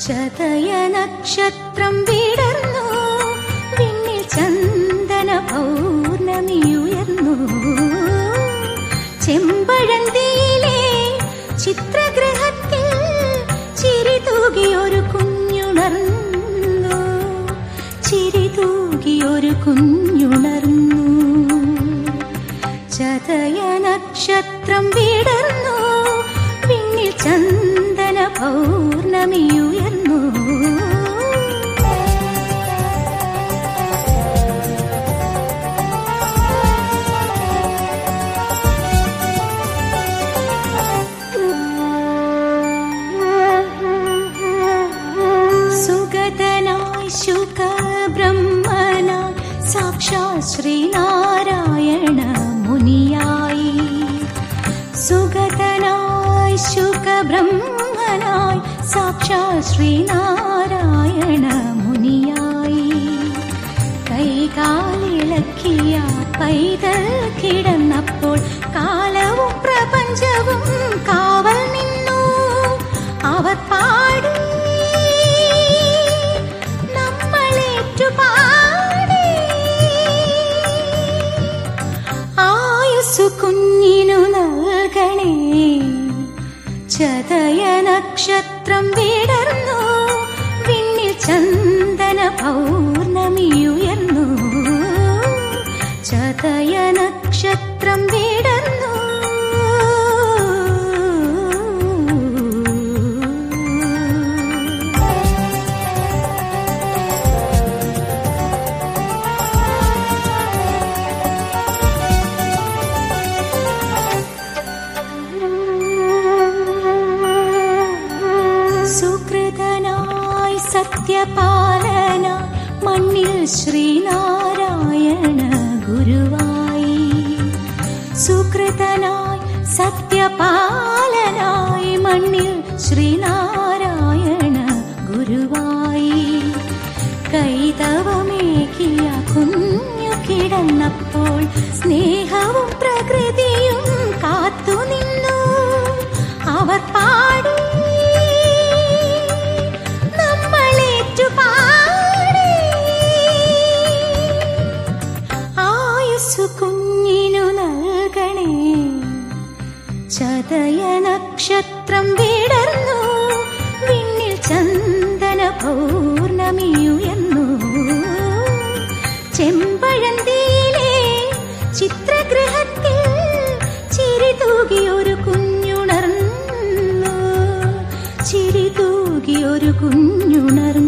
ചതയ നക്ഷത്രം വിടർന്നു വിണ്ണിൽ ചന്ദന പൗർണമിയുയർന്നു ചെമ്പഴന്തിയിലെ ചിത്രഗ്രഹത്തിൽ ചിരി തൂകിയൊരു കുഞ്ഞുണർന്നു ചിരി തൂകിയൊരു കുഞ്ഞുണർന്നു ചതയ നക്ഷത്രം വിടർന്നു വിണ്ണിൽ ചന്ദന പൗർണമിയുയർന്നു സുഗതനായി ശുഖബ്രഹ്മനായി സാക്ഷാ ശ്രീനാരായണ മുനിയായി സുഗതനായി ശുഖബ്രഹ്മനായി സാക്ഷാ ശ്രീനാരായണ മുനിയായി കൈകാലിളക്കിയ പൈതൽ കിടന്നപ്പോൾ കാലവും പ്രപഞ്ചവും കാവൽ നിന്നു അവർ പാടി നമ്മളേറ്റു പാടി ആയുസ്സു കുഞ്ഞിനു നൽകണേ ചതയ നക്ഷത്രം വിടർന്നു വിണ്ണിൽ ചന്ദന പൗർണമിയുയർന്നു ചതയ നക്ഷത്രം വിടർന്നു സുകൃതനായി സത്യപാലനായി മണ്ണിൽ ശ്രീനാരായണ ഗുരുവായി സുകൃതനായി സത്യപാലനായി മണ്ണിൽ ശ്രീനാരായണ ഗുരുവായി കൈതവമേകിയ കുഞ്ഞു കിടന്നപ്പോൾ സ്നേഹവും പ്രകൃതിയും കാത്തുനിന്നു അവർ പാടി നമ്മളേറ്റു പാടി ആയുസ്സു കുഞ്ഞിനു നൽകണേ ചതയ നക്ഷത്രം വിടർന്നു വിണ്ണിൽ ചന്ദന പൗർണമിയുയർന്നു ചെമ്പഴന്തിയിലെ ചിത്രഗ്രഹത്തിൽ ചിരി തൂകിയൊരു കുഞ്ഞുണർന്നു ചിരി തൂകിയൊരു കുഞ്ഞുണർന്നു